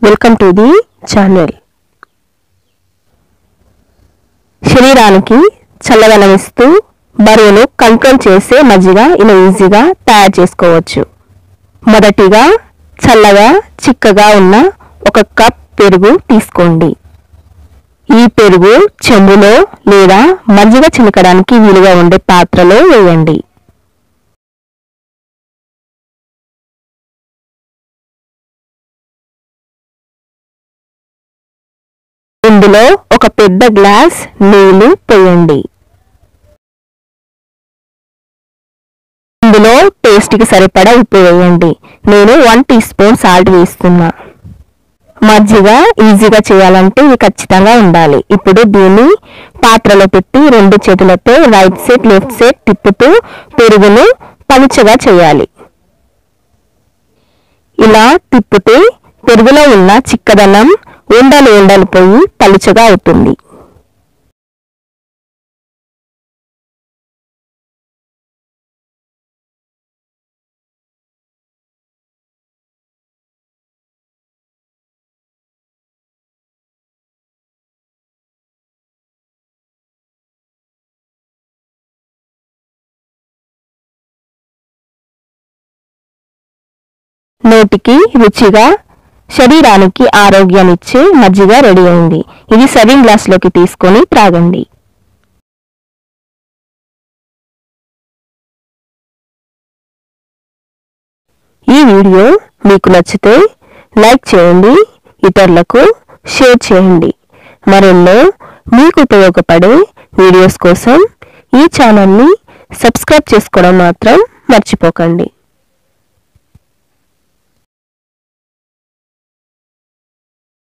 welcome to the channel శరీరానికి చల్లదనం ఇస్తూ బరువును కంట్రోల్ చేసే మజ్జిగ ఇలా ఈజీగా తయారు చేసుకోవచ్చు మొదటిగా చల్లగా చిక్కగా ఉన్న ఒక కప్ పెరుగు తీసుకోండి ఈ పెరుగు చెంబులో లేదా మజ్జిగ చిలకడానికి వీలుగా ఉండే పాత్రలో వేయండి ఇందులో ఒక పెద్ద గ్లాస్ నీళ్లు పోయండి ఇందులో టేస్ట్కి సరిపడా ఉప్పు వేయండి నేను వన్ టీ స్పూన్ సాల్ట్ వేస్తున్నా మజ్జిగ ఈజీగా చేయాలంటే ఇది ఖచ్చితంగా ఉండాలి ఇప్పుడు దీన్ని పాత్రలో పెట్టి రెండు చేతులతో రైట్ సైడ్ లెఫ్ట్ సైడ్ తిప్పుతూ పెరుగును పలుచగా చేయాలి ఇలా తిప్పితే పెరుగులో ఉన్న చిక్కదనం ఉండలు ఉండలు పోయి పలుచగా అవుతుంది నోటికి రుచిగా శరీరానికి ఆరోగ్యాన్నిచ్చే మజ్జిగ రెడీ అయింది ఇది సర్వింగ్ గ్లాస్లోకి తీసుకొని త్రాగండి ఈ వీడియో మీకు నచ్చితే లైక్ చేయండి ఇతరులకు షేర్ చేయండి మరెన్నో మీకు ఉపయోగపడే వీడియోస్ కోసం ఈ ఛానల్ని సబ్స్క్రైబ్ చేసుకోవడం మాత్రం మర్చిపోకండి